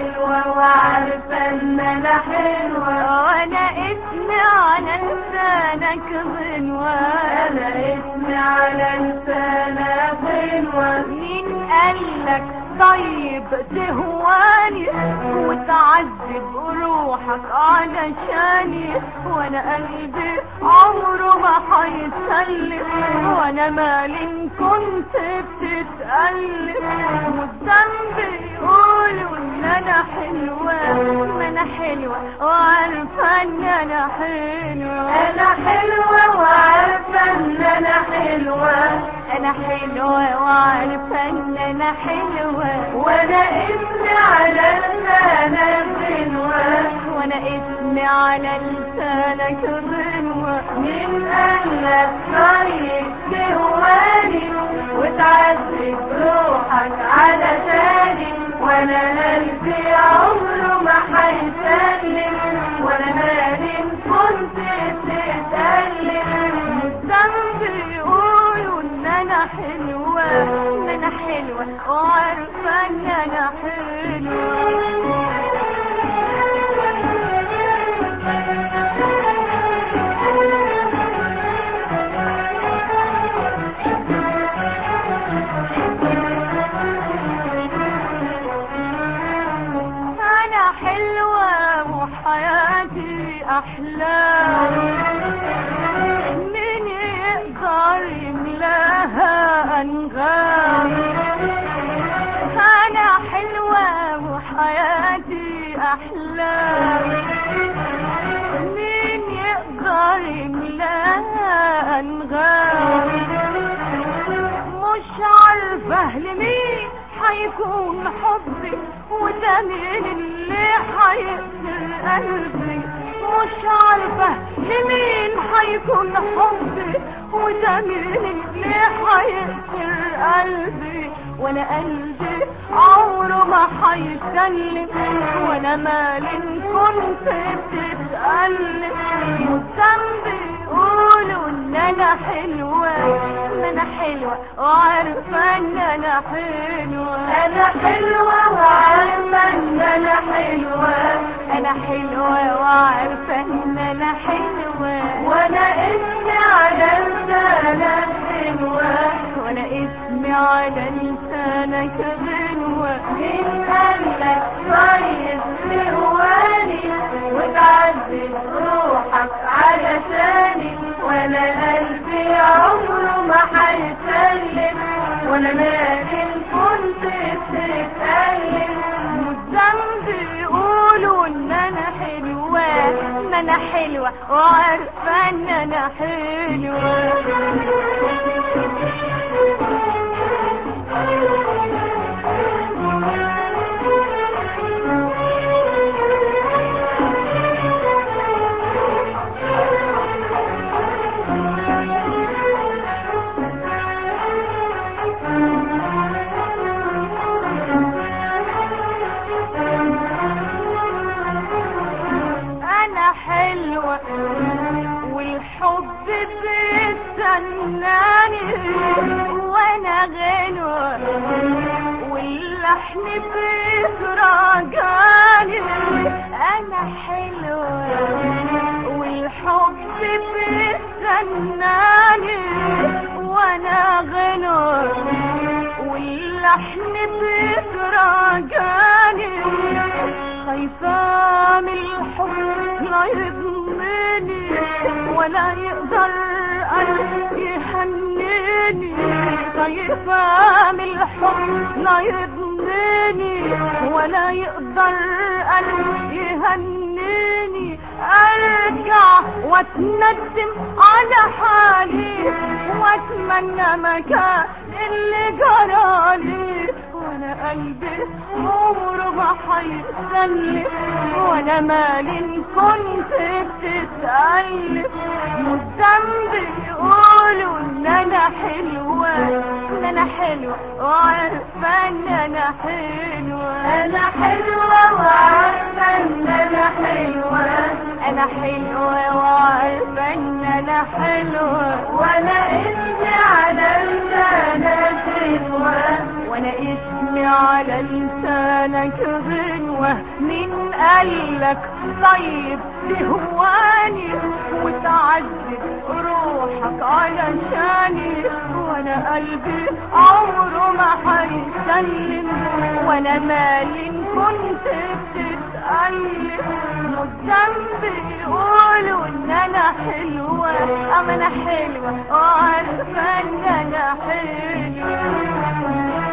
حلوة وعارفة ان انا حلوة وانا اسمي على لسانك غنوة انا اسمي على لسانك غنوة مين قالك طيب تهواني وتعذب روحك علشاني وانا قلبي عمره ما هيسلم وانا مالي إن كنت بتتألم والذنب يقولوا ان انا حلوة ما انا حلوة وعارفة ان انا حلوة انا حلوة وعارفة ان انا حلوة انا حلوة وعارفة ان انا حلوة وانا اسمي على لسانك غنوة وانا اسمي على لسانك غنوة من قالك طيب تهواني وتعذب روحك علشاني وانا قلبي عمره ما هيسلم وانا مالي إن كنت بتتألم الذنب يقولوا ان انا حلوة ان انا حلوة وعارفة ان انا حلوة انا حلوة وحياتي احلام من يقدر يملاها انغام انا حلوة وحياتي احلام مين يقدر يملاها انغام مش عارفة لمين حيكون حبي وده مين اللي حيقتل قلبي مش عارفة لمين حيكون حبي وده مين اللي حيقتل قلبي وانا قلبي عمره ما حيسلم وانا مالي إن كنت بتتألم والذنب يقولوا ان انا حلوة ان انا حلوة وعارفة ان انا حلوة انا حلوة وعارفة ان انا حلوة انا حلوة وعارفة ان انا حلوة وانا اسمي على لسانك غنوة وانا اسمي على لسانك غنوة مين قالك طيب تهواني وتعذب روحك علشاني وانا قلبي عمره ما هيسلم وانا مالي إن كنت بتتألم والذنب يقولوا ان انا حلوة ان انا حلوة وعارفة ان انا حلوة انا حلوة والحب بيستناني وانا غنوة واللحن بيتراجعني انا حلوة والحب بيستناني وانا غنوة واللحن بيتراجعني خايفة من الحب لا يضمني ولا يقدر قلب يهنيني خايفة من الحب لا يضمني ولا يقدر قلب يهنيني ارجع واتندم على حالي واتمنى مكان اللي جرالي وانا قلبي عمره ما هيسلم وانا مالي إن كنت بتتألم والذنب يقولوا ان انا حلوة ان انا حلوة وعارفة ان انا حلوة انا حلوة وعارفة ان انا حلوة انا حلوة وعارفة ان انا حلوة وانا اسمي على لسانك غنوة وانا اسمي اسمي على لسانك غنوة مين قالك طيب تهواني وتعذب روحك علشاني وانا قلبي عمره ما هيسلم وانا مالي إن كنت بتتألم مش ذنبي يقولوا ان انا حلوة اما انا حلوة وعارفة ان انا حلوة